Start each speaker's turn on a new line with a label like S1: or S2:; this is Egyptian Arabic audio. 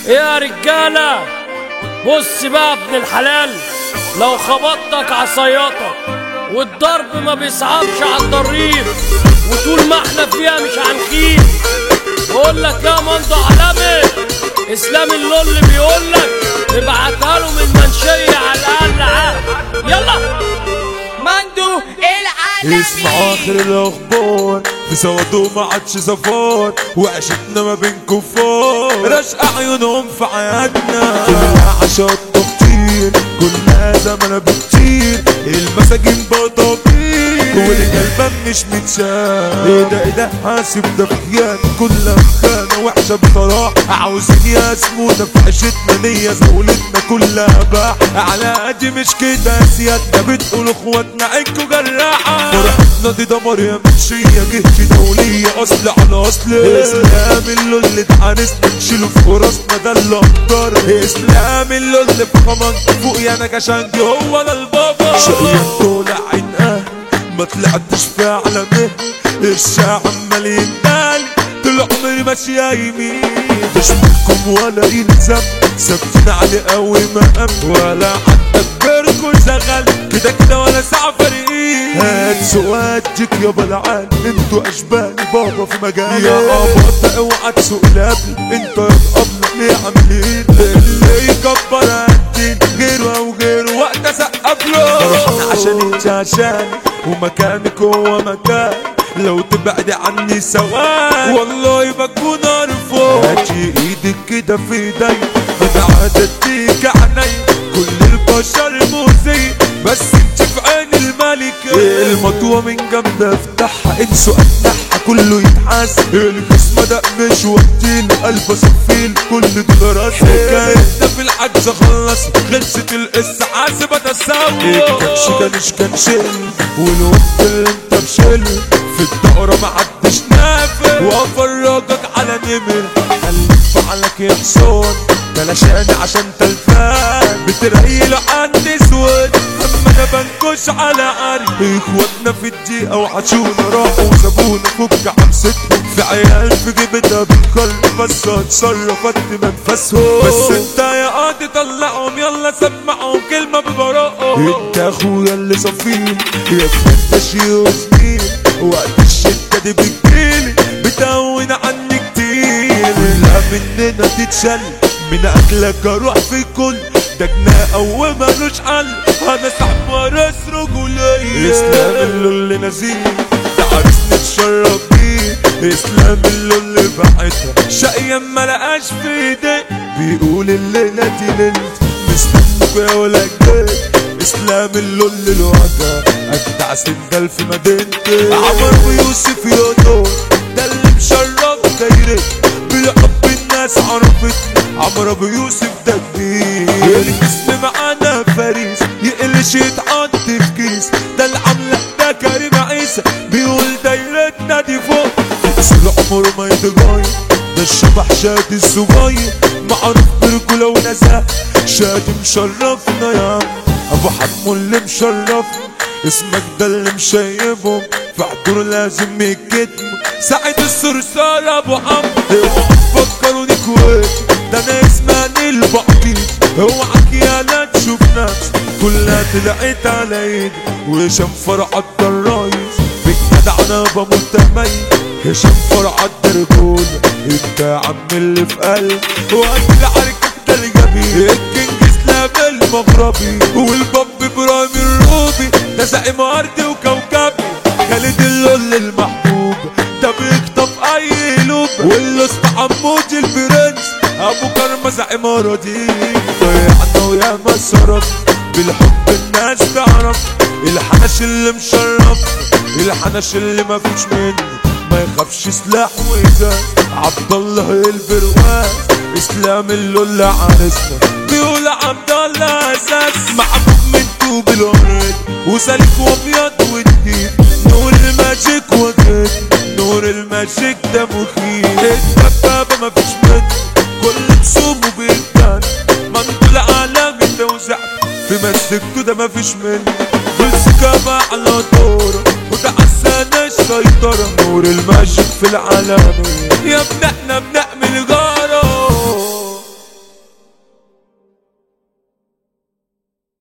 S1: يا رجالة بص بقى ابن الحلال لو خبطتك عصاياتك والضرب ما بيصعبش على الضرير وطول ما احنا فيها مش هنخيب بقول لك يا مندو علامي اسلام اللول بيقول لك ابعتها له من منشية على الاقل عهد يلا
S2: مندو العالمي
S3: اسمع اخر الاخبار في سواد ما عادش زفار وعشتنا ما بين كفار رشق عيونهم في حياتنا كلها عشان كتير كلها زمن بكتير المساجين بطابير والقلب مش متشاف ايه ده ايه ده حاسب ده خيانة كلها خانة وحشة بصراحة عاوزين يسمونا في عشتنا نية زولتنا كلها باح على قد مش كده سيادنا بتقول اخواتنا عينكوا جراحة فرحتنا دي دمر يا منشية جهتي دولية اصل على اصل اسلام اللي اللي اتحارسنا نشيله في راسنا ده اللي اقدر اسلام اللي اللي في خمان فوق يا نكشانجي هو ده البابا شقيان طالع عين ما طلعتش فعلا به الشاع عمال يندالي طول عمري ماشية يمين مش منكم ولا يلزم ثابتين علي قوي ما قام ولا حتى كبركوا شغال كده كده ولا ساعة فارقين هات سؤالك يا بلعان انتوا اشبال بابا في مجالي يا ابا اوعى تسوق لابل انت يا قبل ليه عاملين اللي يكبر الدين غيره او غيره وقت اسقف له رحنا عشان انت عشان ومكانك هو مكان لو تبعد عني سواء والله بكون ارفض هاتي ايدك كده في ايدي انا عادتك عيني كل البشر مؤذي بس انت في عين الملكة المطوة من جنب افتحها انسوا افتحها كله يتحاسب الجسم ده مش وقتين قلب صفيل كل دول راسي حكايتنا في العجز خلص خلصت القصة حاسبة تساوي الكنش كانش كنشل والوقت اللي انت بشل في الدورة ما عدش نافع وافرجك على نمر خليك عليك يا حصان بلاشاني عشان تلفان بتريل عندي اسود اما انا بنكش على عري اخواتنا في الدقيقة وحشونا راحوا وسابونا فك عمستهم في عيال في جيبتها بالقلب بس اتصرف قد منفسهم بس انت يا قاضي طلعهم يلا سمعهم كلمة ببراءهم انت اخويا اللي صفيل يا ابني انت شي وزميل وقت الشدة دي بتجيلي بتهون عني كتير كلها مننا تتشل من اكلك اروح في كل ده جناء ومالوش حل انا صاحب راس رجولية اسلام اللي نزيل تعرس نتشرب بيه اسلام اللي بعتها شقيا ما لقاش في ايديه بيقول الليلة دي ليلتي مستنك يا ولاد اسلام اللي الوجع اجدع سندال في مدينتي عمر ويوسف يا نور ده اللي مشرف دايرتي بالحب الناس عرفتني عمرو ابو يوسف ده كبير الجسم معانا فريس يقلش يتحط في كيس ده العملة ده كريم عيسى بيقول دايرتنا دي فوق طول عمره ما يتغير ده الشبح شادي الصغير معروف برجولة ونزاهة شادي مشرفنا يا عم ابو حمو اللي مشرفنا اسمك ده اللي مشيبهم في حضور لازم يتكتموا سعيد الصرصار ابو عمرو اوعى تفكروني كويس ده انا اسمعني البقيت اوعك يا لا تشوف نفسك كلها طلعت على ايدي وهشام فرع الرايس بالجدع انا بموت ميت هشام فرع الدرجول انت يا عم اللي في قلبي واكل عركك ده الجميل الكينج اسلام المغربي والباب ابراهيم الروبي ده زعيم ارضي وكوكبي خالد اللول المحبوب ده بيخطف اي لوب والاسطى حمود البرنس ابو كرمة زعيم اراضي ضيعنا ويا ما صرف بالحب الناس تعرف الحنش اللي مشرف الحنش اللي ما فيش منه ما يخافش سلاح وإزاز عبد الله البرواز اسلام اللي عارسنا بيقول عبد الله اساس محبوب من طوب الورد وسالك وابيض والدين نور الماجيك وجد نور الماجيك ده مخيف الدبابة ما فيش منه كل تسومه بيتان منطول عالمي توزع في مسكته ده ما فيش منه والسكابة على دورة وده عسانة السيطرة نور الماجيك في العالمية يا ابن احنا ابن